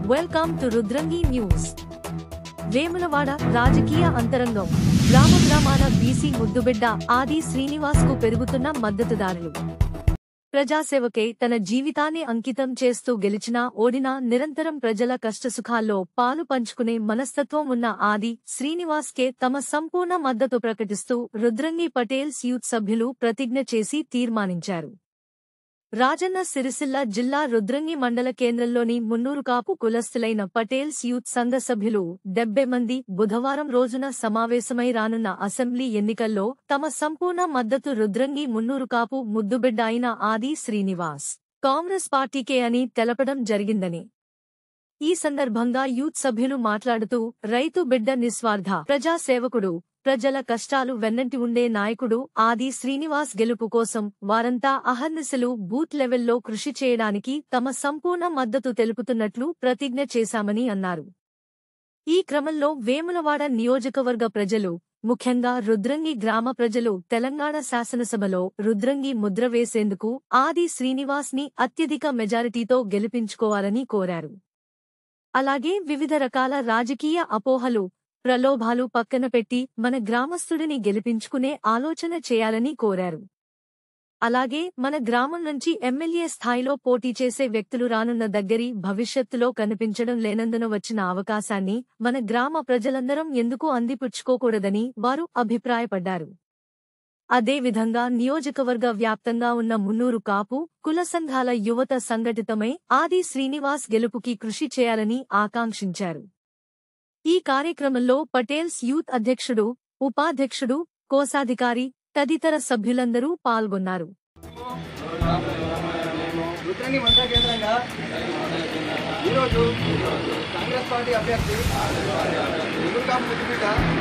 Welcome to Rudrangi news Vemulawada రాజకీయ అంతరంగం గ్రామ గ్రామాల బీసీ ముద్దుబిడ్డ ఆది శ్రీనివాస్ కు పెరుగుతున్న మద్దతుదారులు ప్రజాసేవకే తన జీవితాన్ని అంకితం చేస్తూ గెలిచినా ఓడినా నిరంతరం ప్రజల కష్టసుఖాల్లో పాలు పంచుకునే మనస్తత్వం ఉన్న ఆది శ్రీనివాస్ కే తమ సంపూర్ణ మద్దతు ప్రకటిస్తూ రుద్రంగి పటేల్స్ యూత్ సభ్యులు ప్రతిజ్ఞ చేసి తీర్మానించారు రాజన్న సిరిసిల్ల జిల్లా రుద్రంగి మండల కేంద్రంలోని మున్నూరు కాపు కులస్తులైన పటేల్స్ యూత్ సంఘ సభ్యులు డెబ్బై మంది బుధవారం రోజున సమావేశమై రానున్న అసెంబ్లీ ఎన్నికల్లో తమ సంపూర్ణ మద్దతు రుద్రంగి మున్నూరు కాపు ముద్దుబిడ్డ అయిన ఆది శ్రీనివాస్ కాంగ్రెస్ పార్టీకే అని తెలపడం జరిగిందని ఈ సందర్భంగా యూత్ సభ్యులు మాట్లాడుతూ రైతు బిడ్డ నిస్వార్థ ప్రజాసేవకుడు ప్రజల కష్టాలు వెన్నంటి ఉండే నాయకుడు ఆది శ్రీనివాస్ గెలుపు కోసం వారంతా అహర్నిశలు బూత్ లెవెల్లో కృషి చేయడానికి తమ సంపూర్ణ మద్దతు తెలుపుతున్నట్లు ప్రతిజ్ఞ చేశామని అన్నారు ఈ క్రమంలో వేములవాడ నియోజకవర్గ ప్రజలు ముఖ్యంగా రుద్రంగి గ్రామ ప్రజలు తెలంగాణ శాసనసభలో రుద్రంగి ముద్ర వేసేందుకు ఆది శ్రీనివాస్ ని అత్యధిక మెజారిటీతో గెలిపించుకోవాలని కోరారు అలాగే వివిధ రకాల రాజకీయ అపోహలు ప్రలోభాలు పక్కన పెట్టి మన గ్రామస్తుడిని గెలిపించుకునే ఆలోచన చేయాలని కోరారు అలాగే మన గ్రామం నుంచి ఎమ్మెల్యే స్థాయిలో పోటీ చేసే వ్యక్తులు రానున్న దగ్గరి భవిష్యత్తులో కనిపించడం లేనందున వచ్చిన అవకాశాన్ని మన గ్రామ ప్రజలందరం ఎందుకు అందిపుచ్చుకోకూడదని వారు అభిప్రాయపడ్డారు అదేవిధంగా నియోజకవర్గ వ్యాప్తంగా ఉన్న మున్నూరు కాపు కుల సంఘాల యువత సంఘటితమై ఆది శ్రీనివాస్ గెలుపుకి కృషి చేయాలని ఆకాంక్షించారు ఈ కార్యక్రమంలో పటేల్స్ యూత్ అధ్యక్షుడు ఉపాధ్యక్షుడు కోశాధికారి తదితర సభ్యులందరూ పాల్గొన్నారు రుద్రంగి మండల కేంద్రంగా ఈరోజు కాంగ్రెస్ పార్టీ అభ్యర్థి ఎదురుకాపు ముద్దుబిడ్డ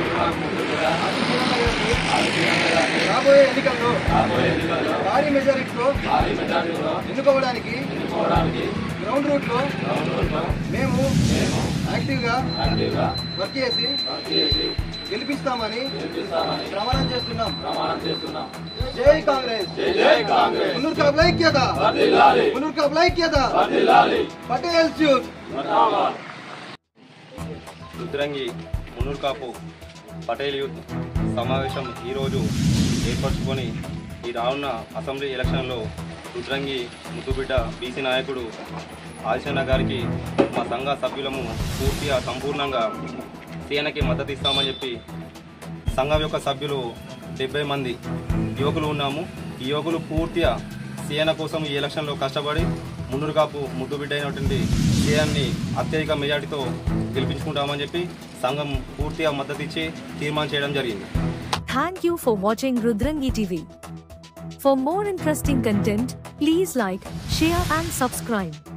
రాబోయే ఎన్నికల్లో భారీ మెజారిటీలో ఎన్నుకోవడానికి గ్రౌండ్ రూట్ లో మేము యాక్టివ్గా వర్క్ చేసి గెలిపిస్తామని ప్రమాణం చేస్తున్నాం జై కాంగ్రెస్ మున్నూరు కాపుల ఐక్యత మున్నూరు కాపుల ఐక్యత పటేల్ యూత్ రుద్రంగి మున్నూరు కాపు పటేల్ యూత్ సమావేశం ఈరోజు ఏర్పరచుకొని ఈ రానున్న అసెంబ్లీ ఎలక్షన్లో రుద్రంగి ముద్దుబిడ్డ బీసీ నాయకుడు ఆదిశన్న గారికి మా సంఘ సభ్యులము పూర్తిగా సంపూర్ణంగా సీఎనకి మద్దతు ఇస్తామని చెప్పి సంఘం యొక్క సభ్యులు డెబ్బై మంది యువకులు ఉన్నాము ఈ యువకులు పూర్తిగా సీఎన కోసం ఈ ఎలక్షన్లో కష్టపడి మున్నూరు కాపు ముద్దుబిడ్డ అయినటువంటి సీఎన్ని అత్యధిక మెజార్టీతో గెలిపించుకుంటామని చెప్పి సంఘం పూర్తిగా మద్దతు ఇచ్చి తీర్మానం చేయడం జరిగింది Thank you for watching Rudrangi TV. For more interesting content, please like, share and subscribe.